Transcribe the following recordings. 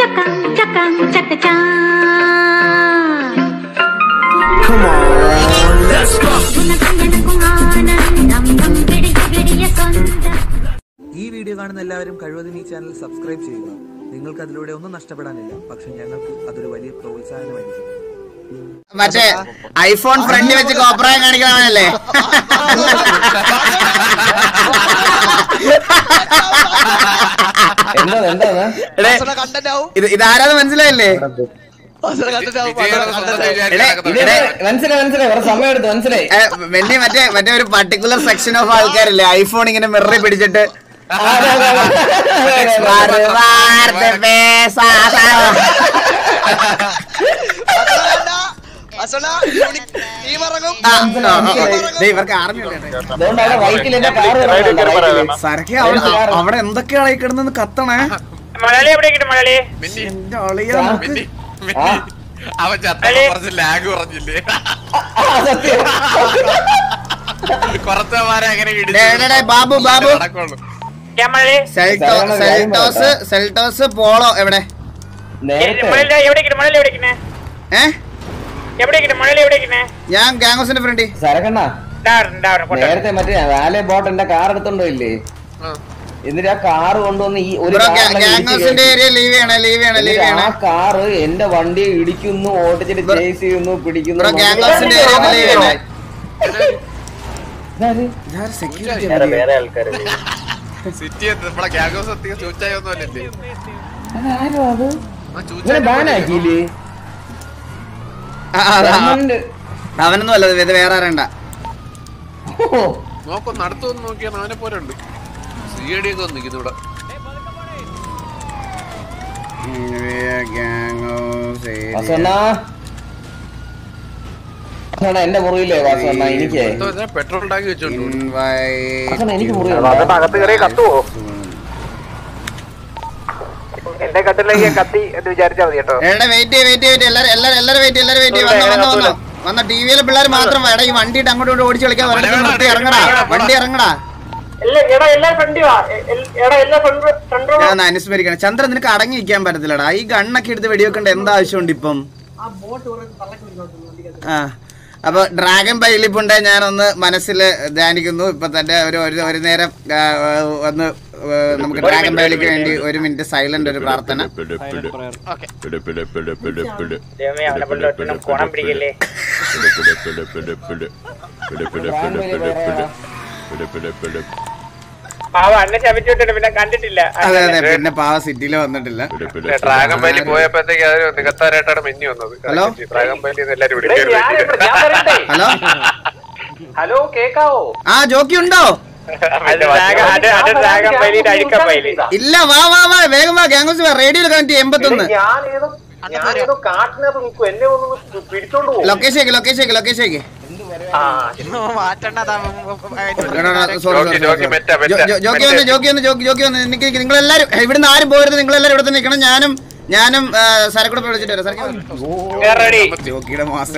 ചക്കം ചക്കം ചക്കച്ചാ Come on, let's go. ഉനകങ്ങണക്കും ആനന്ദം ദം പിടിക പിടിയ സ്വന്തം ഈ വീഡിയോ കാണുന്ന എല്ലാവരും കഴിവതും ഈ ചാനൽ സബ്സ്ക്രൈബ് ചെയ്യുക നിങ്ങൾക്ക് അതിലൂടെ ഒന്നും നഷ്ടപ്പെടാനില്ല പക്ഷെ ഞങ്ങൾക്ക് അതൊരു വലിയ പ്രോത്സാഹനമായിരിക്കും മറ്റേ ഐഫോൺ ഫ്രണ്ട് വെച്ച് കോപ്രായം കാണിക്കണമല്ലേ എന്താ എന്താണ് എടേ, ഇത് ഇതാരാന്ന് മനസ്സിലായില്ലേ എടേ, എടേ, മനസ്സിലായി മനസ്സിലായി കുറെ സമയം എടുത്തു മനസ്സിലായി ഏ, മെന്നി മറ്റേ മറ്റേ ഒരു പർട്ടിക്കുലർ സെക്ഷൻ ഓഫ് ആൾക്കാരില്ലേ ഐഫോൺ ഇങ്ങനെ മിററി പിടിച്ചിട്ട് മറുവാർത്ത പേസാത. ആ, ആ, ആ, ആ. ദേ, ഇവർക്ക് ആർമി അതുകൊണ്ട് അവിടെ വൈറ്റിൽ എന്റെ കാർ സരക്കെ അവിടെ അവിടെ എന്തൊക്കെയാണ് ഈ കിടന്നെന്ന് കത്തണേ മലയാളി എവിടെ കിട്ടും മലയാളി എന്റെ അളിയാ നമുക്ക് അവൻ ചത്തപ്പോ കുറച്ച് ലാഗ് പറഞ്ഞില്ലേ കുറച്ചമാരെ അങ്ങനെ ഇടിച്ച് ഡേ, ഡേ, ഡേ, ബാബു ബാബു നടക്കുള്ളൂ ഞാൻ മലയാളി സെൽട്ടോ സെൽട്ടോസ് സെൽട്ടോസ് പോളോ എവിടെ നേരത്തെ മലയാളി എവിടെ കിട്ടും മലയാളി എവിടെ കിട്ടുന്നേ ഏ എവിടെ കിട്ടും മലയാളി എവിടെ കിട്ടുന്നേ ഞാൻ ഗാംഗോസിന്റെ ഫ്രണ്ടി സരക്കണ്ണ ഉണ്ടാവണം ഉണ്ടാവണം കൊണ്ടുവരണം. നേരത്തെ മറ്റേ വാലെ ബോട്ട് എന്റെ കാർ എടുത്തോണ്ടോ ഇല്ലേ എന്നിട്ട് ആ കാർ കൊണ്ടുവന്ന് ഈ ഒരു ബ്രോ കാറിനെ ഇടിച്ച് ഗാംഗോസിന്റെ കയറ്റി. ഏരിയ ലീവ് ചെയ്യണേ ലീവ് ചെയ്യണേ ലീവ് എന്നിട്ട് ആ ചെയ്യണേ കാറ് എന്റെ വണ്ടിയെ ഇടിക്കുന്നു ഓടിച്ചിട്ട് ബ്രോ- ചേസ് ചെയ്യുന്നു പിടിക്കുന്നു ബ്രോ ഗാംഗോസിന്റെ ഏരിയ ലീവ് ചെയ്യണേ ഇതാര്? സെക്യൂരിറ്റി സിറ്റി നമ്മളെ ഗ്യാങ് ഹൗസ് എത്തിയ സൂച്ചായി ഒന്നുമല്ലേ അതാരോ അത് ആ ഇവനെ ചൂച്ചായി ബാനാക്കിയില്ലേ ഗവൺമെന്റ് അവനൊന്നും അല്ല ഇത് വേറെ ആരണ്ട ഓ, നോക്കൊന്ന് അടുത്തൊന്ന് നോക്കിയാൽ അവനെ പോലെ ഉണ്ട് സി ഐ ഡി ഒക്കെ വന്ന് നിൽക്കുന്നു ഇവിടെ വാസണ്ണ വാസണ്ണ എന്റെ മുറിയില്ലേ വാസണ്ണ എനിക്ക് പെട്രോൾ ടാങ്കി വെച്ചോണ്ട് വാസണ്ണ എനിക്ക് മുറിയുണ്ട് അകത്ത് കയറി കത്തുവോ എന്റെ കത്തിലേക്ക് കത്തി എന്ന് വിചാരിച്ചാ മതി കേട്ടോ എടാ വെയിറ്റ് ചെയ്യ് വെയിറ്റ് ചെയ്യ് എല്ലാരും എല്ലാരും എല്ലാരും വെയിറ്റ് എല്ലാരും വെയിറ്റ് വന്നു വന്നു വന്നു വന്ന ടിവിയിലെ പിള്ളേർ മാത്രം എടാ ഈ വണ്ടി ഇട്ട് അങ്ങോട്ട് ഇങ്ങോട്ട് ഓടിച്ച് കളിക്കാൻ വരട്ടെ നിർത്തി ഇറങ്ങടാ വണ്ടി ഇറങ്ങടാ എടാ എല്ലാ ഫ്രണ്ട് എടാ എല്ലാ ഫ്രണ്ട് ഫ്രണ്ട് ഞാൻ ഒന്ന് അനുസ്മരിക്കണം ചന്ദ്രൻ നിനക്ക് അടങ്ങി നിൽക്കാൻ പറ്റത്തില്ലടാ ഈ ഗണ്ണൊക്കെ എടുത്ത് വെടിവെക്കേണ്ട എന്താ ആവശ്യമുണ്ട് ഇപ്പം ആ അപ്പൊ ഡ്രാഗൺ പൈലിപ്പുണ്ട് ഞാനൊന്ന് മനസ്സിൽ ധ്യാനിക്കുന്നു ഇപ്പൊ തന്നെ ഒരു ഒരു ഒരു നേരം ആ, ഒന്ന് ആ, നമുക്ക് ഡ്രാഗൺ പൈലിക്ക് വേണ്ടി ഒരു മിനിറ്റ് സൈലന്റ് ഒരു പ്രാർത്ഥന ദൈവമേ അവനെ കൊണ്ട് ഒറ്റ കോണം പിടിക്കല്ലേ പാവ അന്നെ ശപിച്ചിട്ടുണ്ട് പിന്നെ കണ്ടിട്ടില്ല അതെ അതെ പിന്നെ പാവ സിറ്റിയിൽ വന്നിട്ടില്ല ഡ്രാഗൺ പൈലി പോയപ്പോഴത്തേക്ക് അത് നികത്താനായിട്ടാണ് മെന്നി വന്നത് ഹലോ? ഡ്രാഗൺ പൈലി എല്ലാരും വിളിക്കാൻ ഹലോ ഹലോ കേക്കാവോ ആ ജോക്കി ഉണ്ടോ അത് ഡ്രാഗൺ അത് അത് ഡ്രാഗൺ പൈലിന്റെ അഴുക്ക പൈലി ഇല്ല വാ വാ വാ വേഗം വാ ഗാംഗോസ് റേഡിയോയിൽ കണക്ട് എൺപത്തൊന്ന് ഞാനേതോ ഞാനേതോ കാട്ടിനകത്ത് നിൽക്കും എന്നെ ഒന്ന് പിടിച്ചോണ്ട് പോകും location location location Jockey, Jockey, Meta, Meta, Jockey വന്ന് മെറ്റ. ജോക്കി വന്ന് ജോക്കി ജോക്കി വന്ന് നിക്ക് നിക്ക് നിങ്ങളെല്ലാരും ഇവിടുന്ന് ആരും പോകരുത് നിങ്ങളെല്ലാരും ഇവിടെ തന്നെ നിൽക്കണം ഞാനും ഞാനും ആ, സരക്കൂടെ പോയി വിളിച്ചിട്ട് വരാം സരക്ക് റെഡി ജോക്കിയുടെ മാസം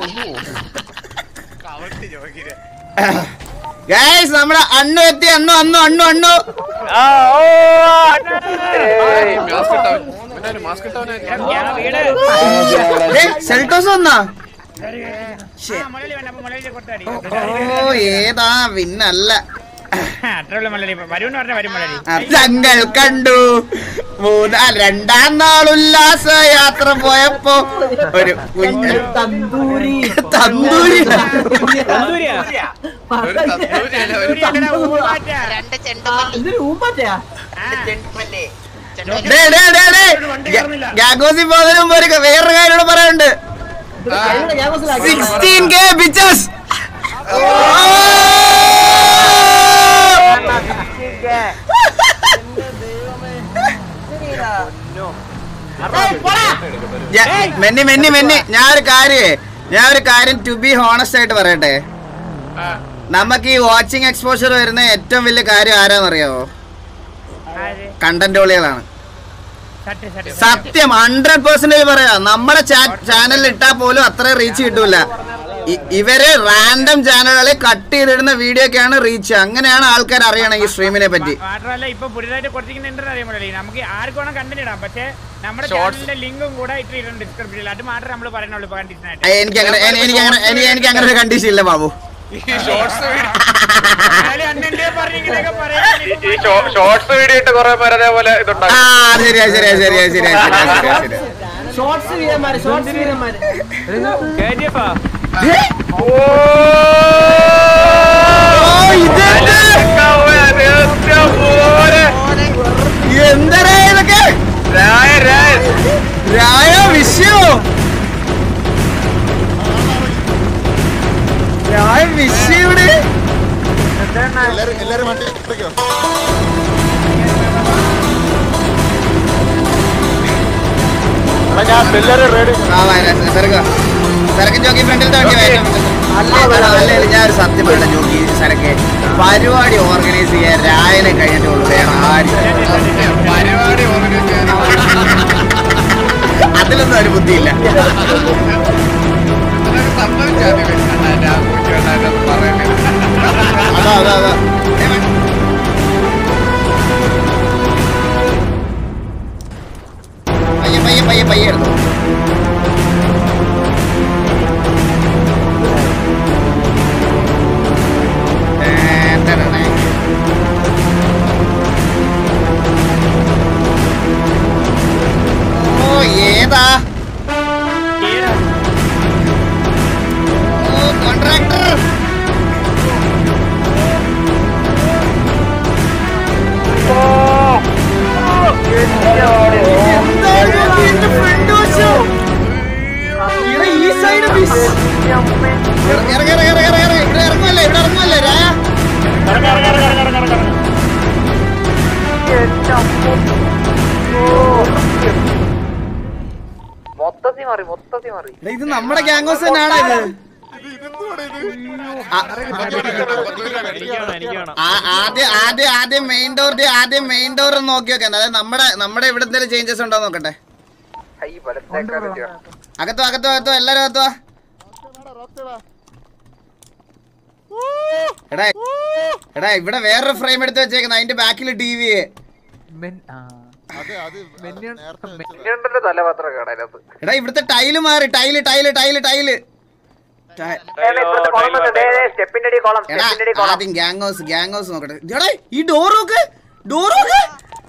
ഗൈസ് നമ്മുടെ അണ്ണു എത്തി അണ്ണു അണ്ണു അണ്ണു അണ്ണു ആ ഓ മാസ്ക് ഇട്ടവൻ ഇവനാര് മാസ്ക് ഇട്ടവനാര് ദേ, സെൽട്ടോസ് വന്നാ ഓ ഏതാ പിന്നല്ല ഞങ്ങൾ കണ്ടു മൂന്നാ രണ്ടാം നാൾ ഉല്ലാസ യാത്ര പോയപ്പോ ഒരു കുഞ്ഞ് തന്തൂരി ഒരു തന്തൂരിയല്ല ഒരു ഡേ, ഡേ, ഡേ, ഡേ. ഗ- ഗാഗോസി പോകുന്നതിന് മുമ്പ് ഒരു വേറൊരു കാര്യം കൂടെ പറയാനുണ്ട് സിക്സ്റ്റീൻ കെ പിക്ചേഴ്സ് മെന്നി മെന്നി മെന്നി ഞാൻ ഒരു കാര്യേ ഞാൻ ഒരു കാര്യം ടു ബി ഹോണസ്റ്റ് ആയിട്ട് പറയട്ടെ നമുക്ക് ഈ വാച്ചിങ് എക്സ്പോഷർ വരുന്ന ഏറ്റവും വലിയ കാര്യം ആരാന്നറിയാവോ കണ്ടന്റ് ഓളികളാണ് സത്യം ഹൺഡ്രഡ് പെർസെന്റേജ് പറയാ നമ്മുടെ ചാനലിൽ ഇട്ടാ പോലും അത്ര റീച്ച് കിട്ടൂല ഇ- ഇവര് റാൻഡം ചാനലുകളിൽ കട്ട് ചെയ്തിടുന്ന വീഡിയോ ഒക്കെയാണ് റീച്ച് അങ്ങനെയാണ് ആൾക്കാർ അറിയണം ഈ സ്ട്രീമിനെ പറ്റി മാത്രമല്ല ഇപ്പൊ പുതിയതായിട്ട് കുറച്ചിങ്ങനെ ഉണ്ടെന്ന് അറിയാൻ പറ്റില്ല നമുക്ക് ആർക്ക് വേണം കണ്ടന്റ് ഇടാം പക്ഷേ നമ്മുടെ Shorts. ചാനലിന്റെ ലിങ്കും കൂടെ ഇട്ടിട്ടുണ്ട് ഡിസ്ക്രിപ്ഷനിൽ അത് മാത്രമേ നമ്മൾ പറയുന്നുള്ളൂ ഇപ്പൊ കണ്ടീഷൻ ആയിട്ട് അയ്യ, എനിക്ക് അങ്ങനെ എനിക്ക് അങ്ങനെ എനിക്ക് എനിക്ക് അങ്ങനെ ഒരു കണ്ടീഷൻ ഇല്ല ബാബു ഈ ഷോർട്സ് അയാള് അന്നെന്തേ പറഞ്ഞെങ്കിലൊക്കെ പറയാൻ ഈ ഷോർട്സ് വീഡിയോ ഇട്ട് കുറെ പേര് അതേപോലെ ആ ഇതുണ്ടാകും ശരിയാ ശരിയാ ശരിയാ ശരിയാ ശരിയാ ശരിയാ ശരിയാ ഷോർട്സ് വീരന്മാര് ഷോർട്സ് വീരന്മാര് ഓ ഇതെന്ത് എന്തരാ ഇതൊക്കെ രായ വിഷയോ രായ വിഷയുടെ ആ വയനാ സരക്ക് സരക്ക് ജോക്കി ഫ്രണ്ടിൽ തോണ്ടി അല്ല ഞാൻ ഒരു സത്യം പറയണം ജോക്കി സരക്ക് പരിപാടി ഓർഗനൈസ് ചെയ്യാൻ രായനെ കഴിഞ്ഞിട്ടുള്ളൂ വേറെ ആരും പരിപാടി ഓർഗനൈസ് അതിലൊന്നും ഒരു ബുദ്ധിയില്ല സമ്മതിച്ചാൽ പറയുന്നത് അതാ അതാ അതാ പയ്യെ പയ്യെ പയ്യെ പയ്യെ എടുത്തു ഓ ഏതാ ഓ കോൺട്രാക്ടർ ഇറങ്ങുമല്ലേ ഇവിടെ ഇറങ്ങുമല്ലേ രായ മൊത്തത്തിൽ മാറി മൊത്തത്തിൽ മാറി എടാ, ഇത് നമ്മുടെ ഗ്യാങ് തന്നെയാണോ ഇത് ആ- ആ- ആദ്യം ആദ്യം ആദ്യം മെയിൻ ഡോറിന്റെ ആദ്യം മെയിൻ ഡോർ നോക്കി നോക്കാൻ അതായത് നമ്മുടെ നമ്മുടെ ഇവിടെ എന്തെങ്കിലും ചേഞ്ചസ് ഉണ്ടോ നോക്കട്ടെ കൈ വലത്തേക്കാൻ പറ്റുക അകത്തോ അകത്തോ അകത്തോ എല്ലാരും അകത്തോ എടാ എടാ ഇവിടെ വേറൊരു ഫ്രെയിം എടുത്ത് വെച്ചേക്കുന്ന അതിന്റെ ബാക്കിൽ ടി വി പിന്നീണ്ടല്ലോ തലപാത്രം കാണാനകത്ത് എടാ ഇവിടുത്തെ ടൈല് മാറി ടൈല് ടൈല് ടൈല് ടൈല് ടൈ- സ്റ്റെപ്പിന്റെ അടി കോളം എടാ സ്റ്റെപ്പിന്റെ അടി കോളം ആദ്യം ഗ്യാങ് ഹൗസ് ഗ്യാങ് ഹൗസ് നോക്കട്ടെ എടാ ഈ ഡോർ നോക്ക് ഡോർ നോക്ക്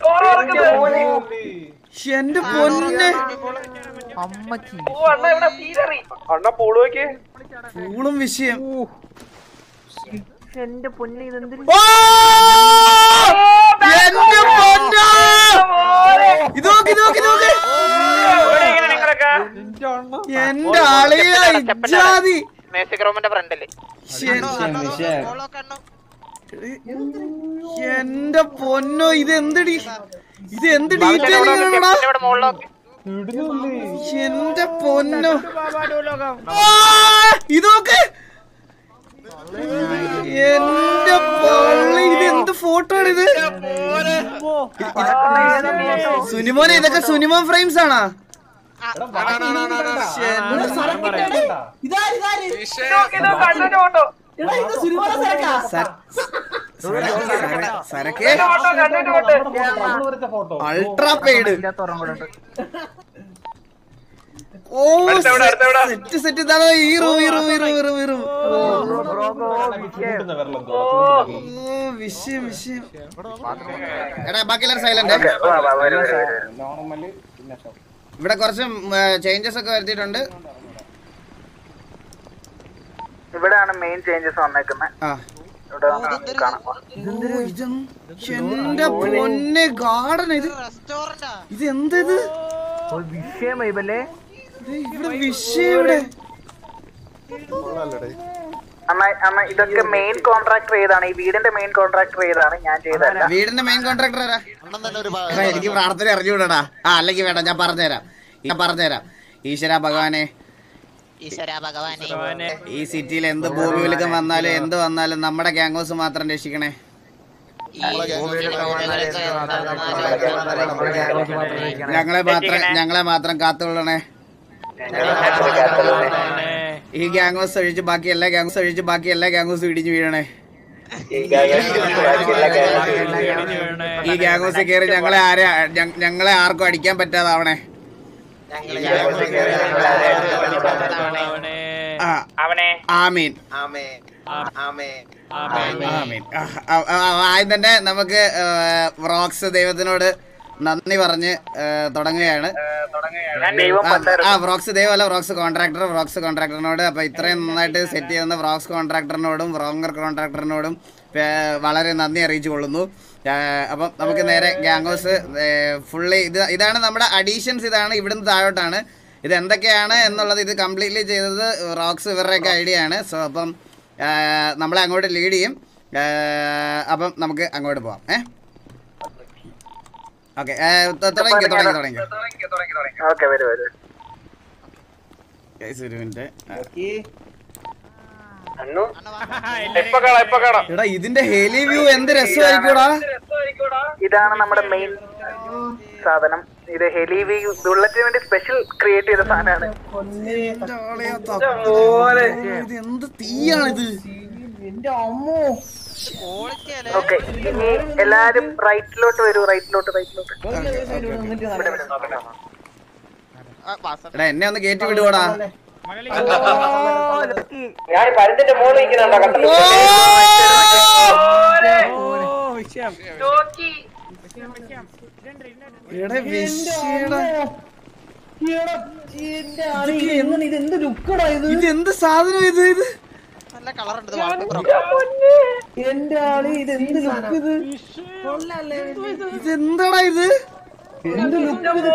എന്റെ പൊന്നെ അണ്ണ പൂള് നോക്കി പൂളും വിഷയം എന്റെ പൊന്നെ ഇതെന്ത് ഓ! എന്റെ പൊന്നോ! ഇത് നോക്ക്, ഇത് നോക്ക്, ഇത് നോക്ക്. എന്റെ ആളിയ ഇജ്ജാതി മേസിക്രോമിന്റെ ഫ്രണ്ടില് എന്റെ പൊന്നോ ഇത് എന്ത് ഇത് എന്ത് ഡീറ്റെയിലിംഗ് ഇവിടെ മുകളിലോക്ക് എന്റെ പൊന്നോ ആ! ഇത് നോക്ക് എന്റെ പള്ളി ഇത് എന്ത് ഫോട്ടോ ആണ് ഇത് സുനിമോനെ ഇതൊക്കെ സുനിമോൻ ഫ്രെയിംസ് ആണോ ഇതാര് ഇതാര് എടാ ഇത് സുരുവാന സരക്കാ സരക്കെ അൾട്രാ പെയ്ഡ് ഓ സെറ്റ് സെറ്റ് ഇതാണ് ഈ റൂം ഈ റൂം ഈ റൂം ഈ റൂം ഈ റൂം ഓ വിഷയം വിഷയം എടാ ബാക്കി എല്ലാവരും സൈലന്റ് ഇവിടെ കുറച്ച് ചേഞ്ചസ് ഒക്കെ വരുത്തിയിട്ടുണ്ട് ഇവിടെയാണ് മെയിൻ ചേഞ്ചസ് വന്നേക്കുന്നത് ആ ഇവിടെ നമുക്ക് കാണാം ഓ, ഇതെന്ത് എന്റെ പൊന്നെ ഗാർഡൻ ഇത് ഇത് എന്ത് ഇത് വിഷയമായി ഇവല്ലേ ഇത് ഇവിടെ വിഷയം ഇവിടെ അമ്മ അമ്മ ഇതൊക്കെ മെയിൻ കോൺട്രാക്ടർ ഏതാണ് ഈ വീടിന്റെ മെയിൻ കോൺട്രാക്ടർ ഏതാണ് ഞാൻ ചെയ്തല്ല വീടിന്റെ മെയിൻ കോൺട്രാക്ടർ ആരാ എടാ, എനിക്ക് പ്രാർത്ഥന അറിഞ്ഞുകൂടാ ആ അല്ലെങ്കിൽ വേണ്ട ഞാൻ പറഞ്ഞുതരാം ഞാൻ പറഞ്ഞുതരാം ഈശ്വര ഭഗവാനെ ഈ സിറ്റിയിൽ എന്ത് ഭൂമിവിലക്കം വന്നാലും എന്ത് വന്നാലും നമ്മുടെ ഗ്യാങ് ഹൗസ് മാത്രം രക്ഷിക്കണേ ഞങ്ങളെ മാത്രം ഞങ്ങളെ മാത്രം കാത്തുകൊള്ളണേ ഈ ഗ്യാങ്സ് ഒഴിച്ച് ബാക്കി എല്ലാ ഗ്യാങ്സ് ഒഴിച്ച് ബാക്കി എല്ലാ ഗ്യാങ്സും ഇടിഞ്ഞു വീഴണേ ഈ ഗ്യാങ്സ് കയറി ഞങ്ങളെ ആരെ ഞ- ഞങ്ങളെ ആർക്കും അടിക്കാൻ പറ്റാതാവണേ ആ, അവനെ ആമീൻ ആമീൻ ആ, ആ, ആ, ആദ്യം തന്നെ നമുക്ക് റോക്സ് ദൈവത്തിനോട് നന്ദി പറഞ്ഞ് ആ, തുടങ്ങുകയാണ് ദൈവം ആ, പണ്ടായിരുന്നു ആ വ്രോക്സ് ദൈവം അല്ല വ്രോക്സ് കോൺട്രാക്ടർ വ്രോക്സ് കോൺട്രാക്ടറിനോട് അപ്പൊ ഇത്രയും നന്നായിട്ട് സെറ്റ് ചെയ്യുന്ന വ്രോക്സ് കോൺട്രാക്ടറിനോടും വ്രോങ്ങർ കോൺട്രാക്ടറിനോടും ഏർ, വളരെ നന്ദി അറിയിച്ചു കൊള്ളുന്നു ഏർ, അപ്പം നമുക്ക് നേരെ ഗ്യാങ്കോസ് ഫുള്ളി ഇത് ഇതാണ് നമ്മുടെ അഡീഷൻസ് ഇതാണ് ഇവിടുന്ന് താഴോട്ടാണ് ഇത് എന്തൊക്കെയാണ് എന്നുള്ളത് ഇത് കംപ്ലീറ്റ്ലി ചെയ്തത് റോക്സ് ഇവരുടെയൊക്കെ ഐഡിയ ആണ് സോ അപ്പം ഏർ, നമ്മളെ അങ്ങോട്ട് ലീഡ് ചെയ്യും ഏർ, അപ്പം നമുക്ക് അങ്ങോട്ട് പോവാം ഏ ഓക്കെ തുടങ്ങി തുടങ്ങി തുടങ്ങി ഓക്കെ വരും വരും ഗൈസ് ഒരു മിനിറ്റ് ഇപ്പൊ കാണാം ഇപ്പൊ കാണാം എടാ ഇതിന്റെ ഹെലി വ്യൂ എന്ത് രസമായിരിക്കൂടാ ഇതാണ് നമ്മുടെ മെയിൻ സാധനം ഇത് ഹെലിവി ബുള്ളറ്റിന് വേണ്ടി സ്പെഷ്യൽ ക്രിയേറ്റ് ചെയ്ത സാധനമാണ് ഇത് എന്ത് തീയാണിത് ഓക്കെ ഇനി എല്ലാരും റൈറ്റിലോട്ട് വരൂ റൈറ്റിലോട്ട് റൈറ്റിലോട്ട് എടാ എന്നെ ഒന്ന് കയറ്റി വിടുവാടാ ഞാൻ പരുന്തിന്റെ മോളിൽ നിൽക്കുന്നുണ്ടോ കണ്ടോ എടാ വിഷയടാ. ഇത് എന്ത് ലുക്കടാ ഇത് ഇത് എന്ത് സാധനം ഇത് ഇത് എന്റെ ആള് ഇത് എന്ത് ലുക്ക് ഇത് ഇത് എന്താടാ ഇത് എന്ത് ലുക്ക് ഇത്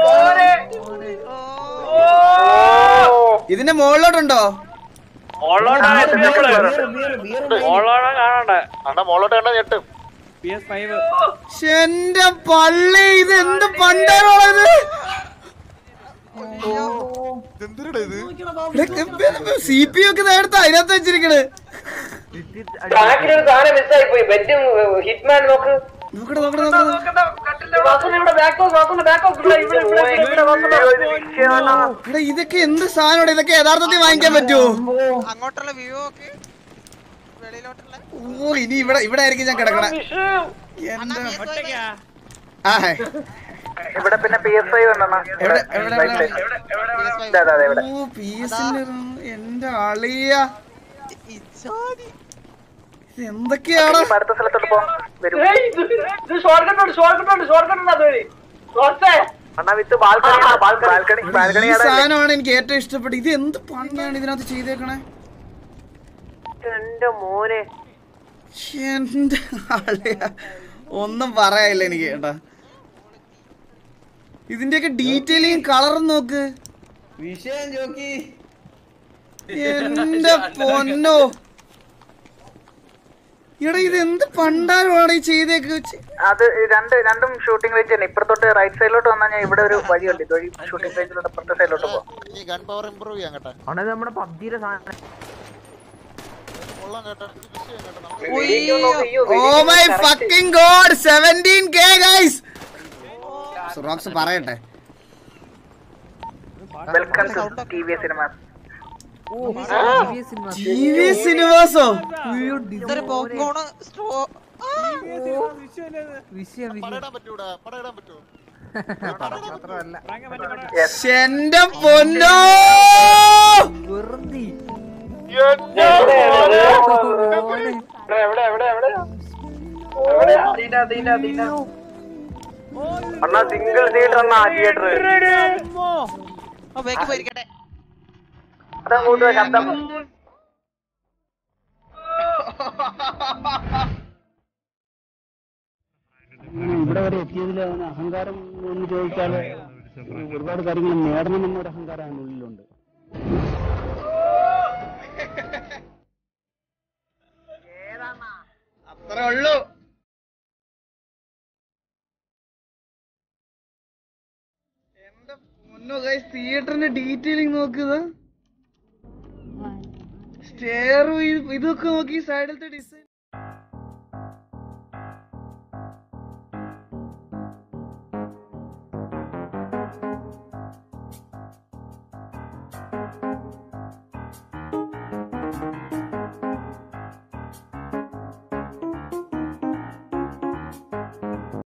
ഇതിന്റെ മുകളിലോട്ടുണ്ടോ ശ്ശെ, എന്റെ പള്ളി ഇത് എന്ത് പണ്ടാണോ ഇത് സി പി ഒക്കെ നേരത്തെ അതിനകത്ത് വെച്ചിരിക്കണ് ബാക്കിലൊരു സാധനം മിസ്സായി പോയി ബെറ്റും ഹിറ്റ്മാൻ നോക്ക് നോക്കട്ടെ നോക്കട്ടെ നോക്കട്ടെ എടാ ഇതൊക്കെ എന്ത് സാധനം ഇതൊക്കെ യഥാർത്ഥത്തിൽ വാങ്ങിക്കാൻ പറ്റുമോ അങ്ങോട്ടുള്ള വ്യൂ ഒക്കെ വെളിയിലോട്ടുള്ള ഓ ഇനി ഇവിടെ ഇവിടെ ആയിരിക്കും ഞാൻ കിടക്കണേ എന്റെ ഒറ്റയ്ക്കാ ആ ഇവിടെ പിന്നെ പി എസ് ഐ വേണ്ടെണ്ണ എവിടെ എവിടെ എവിടെ അതെ അതെ ഇവിടെ ഓ പി എസിന്റെ എന്റെ അളിയ ഇത് എന്തൊക്കെയാണ് ഇപ്പൊ അടുത്ത സ്ഥലത്തോട്ട് പോകാം വരൂ അണ്ണാ വിത്ത് ബാൽക്കണി ബാൽക്കണി ബാൽക്കണി ഈ സാധനമാണ് എനിക്ക് ഏറ്റവും ഇഷ്ടപ്പെട്ടത് ഇത് എന്ത് പണിയാണ് ഇതിനകത്ത് ചെയ്തേക്കണേ എന്റെ മോനെ എന്റെ അളിയ ഒന്നും പറയാനില്ല എനിക്ക് കേട്ടാ ഇതിന്റെയൊക്കെ ഡീറ്റെയിലിങ് കളറും നോക്ക് വിഷയം ജോക്കി എന്റെ പൊന്നോ എടാ ഇത് എന്ത് പണ്ടാരമാണ് ഈ ചെയ്തേക്ക് ഛെ, അത് രണ്ട് രണ്ടും ഷൂട്ടിംഗ് റേഞ്ച് തന്നെ ഇപ്പുറത്തോട്ട് റൈറ്റ് സൈഡിലോട്ട് വന്നാൽ ഞാൻ ഇവിടെ ഒരു വഴിയുണ്ട് ഇതുവഴി ഷൂട്ടിംഗ് റേഞ്ചിലോട്ട് അപ്പുറത്തെ സൈഡിലോട്ട് പോകാം ഈ ഗൺ പവർ ഇമ്പ്രൂവ് ചെയ്യാൻ കേട്ടോ നമ്മുടെ പബ്ജിയുടെ സാധനം കൊള്ളാം കേട്ടോ ഇത് വിഷയം കേട്ടോ oh my fucking God 17k guys rocks പറയട്ടെ welcome to T V cinemas TV സിനിമാസോ ഇതൊരു പോപ്കോൺ സ്ട്രോ പടയിടാൻ പറ്റൂടാ പടയിടാൻ പറ്റുമോ എന്റെ പൊന്നോ എവിടെ എവിടെ എവിടെ അണ്ണാ സിംഗിൾ തിയേറ്റർ അണ്ണാ തിയേറ്റർ ബേക്ക് പോയിരിക്കട്ടെ അതങ്ങോട്ട് ശബ്ദം ഇവിടെ വരെ എത്തിയതിൽ അവന് അഹങ്കാരം എന്ന് ചോദിച്ചാൽ ഒരുപാട് കാര്യങ്ങൾ നേടണം എന്നൊരു അഹങ്കാരം അവനുള്ളിലുണ്ട് അത്രേ ഉള്ളൂ എന്റെ പൊന്നോ ഗൈസ് തിയേറ്ററിന്റെ ഡീറ്റെയിലിംഗ് നോക്കുക സ്റ്റെയർ ഇതൊക്കെ നോക്കി സൈഡിലത്തെ ഡിസൈൻ